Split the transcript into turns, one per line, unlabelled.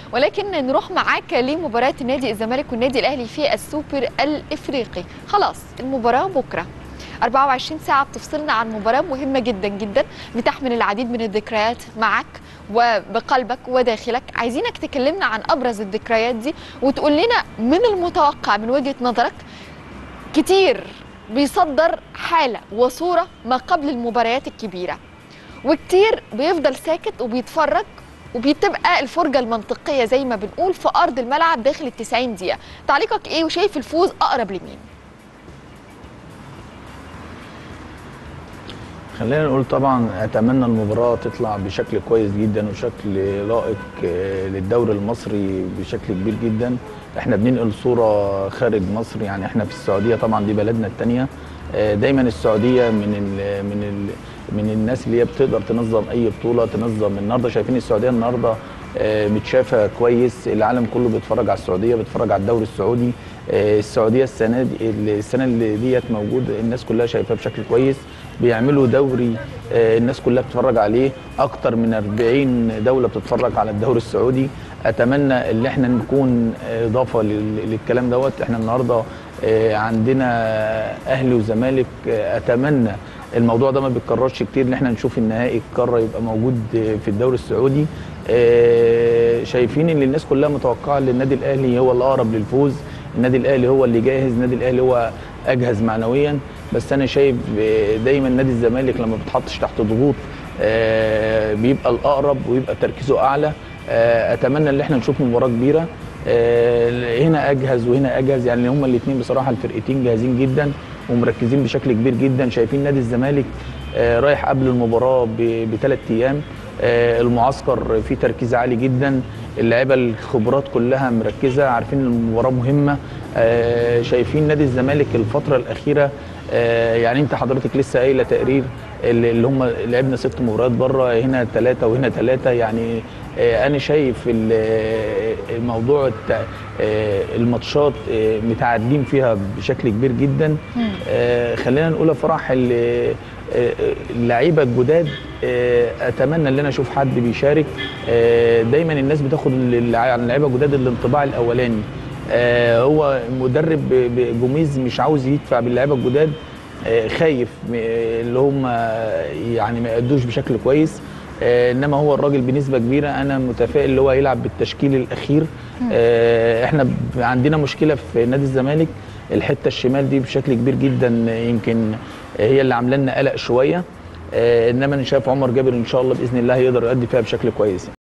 ولكن نروح معاك لمباراه النادي الزمالك والنادي الاهلي في السوبر الافريقي خلاص المباراه بكره 24 ساعة بتفصلنا عن مباراة مهمة جدا جدا بتحمل العديد من الذكريات معك وبقلبك وداخلك عايزينك تكلمنا عن أبرز الذكريات دي وتقول لنا من المتوقع من وجهة نظرك كتير بيصدر حالة وصورة ما قبل المباريات الكبيرة وكتير بيفضل ساكت وبيتفرج وبتبقى الفرجة المنطقية زي ما بنقول في أرض الملعب داخل ال 90 دقيقة تعليقك إيه وشايف الفوز أقرب لمين؟
خلينا نقول طبعا اتمنى المباراه تطلع بشكل كويس جدا وشكل لائق للدوري المصري بشكل كبير جدا احنا بننقل صوره خارج مصر يعني احنا في السعوديه طبعا دي بلدنا الثانيه دايما السعوديه من ال من ال من الناس اللي هي بتقدر تنظم اي بطوله تنظم النهارده شايفين السعوديه النهارده متشافه كويس العالم كله بيتفرج على السعوديه بيتفرج على الدوري السعودي السعوديه السنه دي السنه اللي ديت موجود الناس كلها شايفاه بشكل كويس بيعملوا دوري الناس كلها بتتفرج عليه اكتر من 40 دوله بتتفرج على الدوري السعودي اتمنى ان احنا نكون اضافه للكلام دوت احنا النهارده عندنا اهلي وزمالك اتمنى الموضوع ده ما بيتكررش كتير ان احنا نشوف النهائي القاره يبقى موجود في الدوري السعودي شايفين ان الناس كلها متوقعه ان النادي الاهلي هو الاقرب للفوز النادي الاهلي هو اللي جاهز النادي الاهلي هو اجهز معنويا بس انا شايف دايما نادي الزمالك لما بيتحطش تحت ضغوط بيبقى الاقرب ويبقى تركيزه اعلى اتمنى ان احنا نشوف مباراه كبيره هنا اجهز وهنا اجهز يعني هما الاثنين بصراحه الفرقتين جاهزين جدا ومركزين بشكل كبير جدا شايفين نادي الزمالك رايح قبل المباراه بثلاث ايام المعسكر فيه تركيز عالي جدا اللعيبه الخبرات كلها مركزه عارفين المباراه مهمه شايفين نادي الزمالك الفتره الاخيره يعني انت حضرتك لسه قايله تقرير اللي هم لعبنا ست مباريات بره هنا ثلاثه وهنا ثلاثه يعني انا شايف الموضوع الماتشات متعادلين فيها بشكل كبير جدا خلينا نقول فرح اللعيبه الجداد اتمنى ان انا اشوف حد بيشارك دايما الناس بتاخد عن اللعيبه الجداد الانطباع الاولاني هو مدرب جوميز مش عاوز يدفع باللعيبه الجداد خايف اللي هم يعني ما يأدوش بشكل كويس انما هو الراجل بنسبه كبيره انا متفائل اللي هو يلعب بالتشكيل الاخير احنا عندنا مشكله في نادي الزمالك الحته الشمال دي بشكل كبير جدا يمكن هي اللي عامله لنا قلق شويه انما انا شايف عمر جابر ان شاء الله باذن الله يقدر يؤدي فيها بشكل كويس